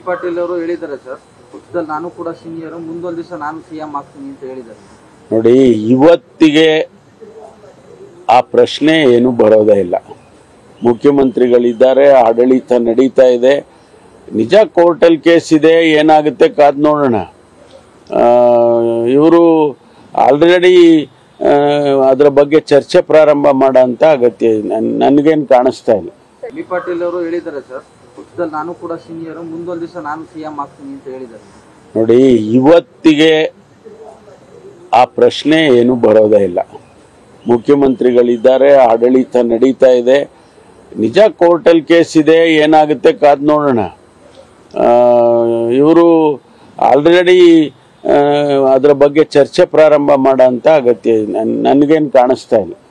ಪಾಟೀಲ್ ಅವರು ಹೇಳಿದ್ದಾರೆ ಸರ್ ಪಕ್ಷದಲ್ಲಿ ನಾನು ಕೂಡ ಸೀನಿಯರ್ ಮುಂದೊಂದು ದಿವಸ ನಾನು ಸಿಎಂ ಆಗ್ತೀನಿ ಅಂತ ಹೇಳಿದ್ದಾರೆ ನೋಡಿ ಇವತ್ತಿಗೆ ಆ ಪ್ರಶ್ನೆ ಏನು ಬರೋದೇ ಇಲ್ಲ ಮುಖ್ಯಮಂತ್ರಿಗಳಿದ್ದಾರೆ ಆಡಳಿತ ನಡೀತಾ ಇದೆ ನಿಜ ಕೋರ್ಟಲ್ಲಿ ಕೇಸ್ ಇದೆ ಏನಾಗುತ್ತೆ ಕಾದ್ ನೋಡೋಣ ಇವರು ಆಲ್ರೆಡಿ ಅದರ ಬಗ್ಗೆ ಚರ್ಚೆ ಪ್ರಾರಂಭ ಮಾಡೋ ಅಂತ ಅಗತ್ಯ ನನ್- ನನಗೇನು ಕಾಣಿಸ್ತಾ ಇಲ್ಲ ಬಿ ಪಾಟೀಲ್ ಅವರು ಹೇಳಿದ್ದಾರೆ ಸರ್ ಪಕ್ಷದಲ್ಲಿ ನಾನು ಕೂಡ ಸೀನಿಯರ್ ಮುಂದೊಂದು ದಿವಸ ನಾನು ಸಿಎಂ ಆಗ್ತೀನಿ ಅಂತ ಹೇಳಿದ್ದಾರೆ ನೋಡಿ ಇವತ್ತಿಗೆ ಆ ಪ್ರಶ್ನೆ ಏನು ಬರೋದೇ ಇಲ್ಲ ಮುಖ್ಯಮಂತ್ರಿಗಳಿದ್ದಾರೆ ಆಡಳಿತ ನಡೀತಾ ಇದೆ ನಿಜ ಕೋರ್ಟಲ್ಲಿ ಕೇಸ್ ಇದೆ ಏನಾಗುತ್ತೆ ಕಾದ್ ನೋಡೋಣ ಇವರು ಆಲ್ರೆಡಿ ಅದರ ಬಗ್ಗೆ ಚರ್ಚೆ ಪ್ರಾರಂಭ ಮಾಡೋ ಅಂತ ಅಗತ್ಯ ನನ್- ನನಗೇನು ಕಾಣಿಸ್ತಾ ಇಲ್ಲ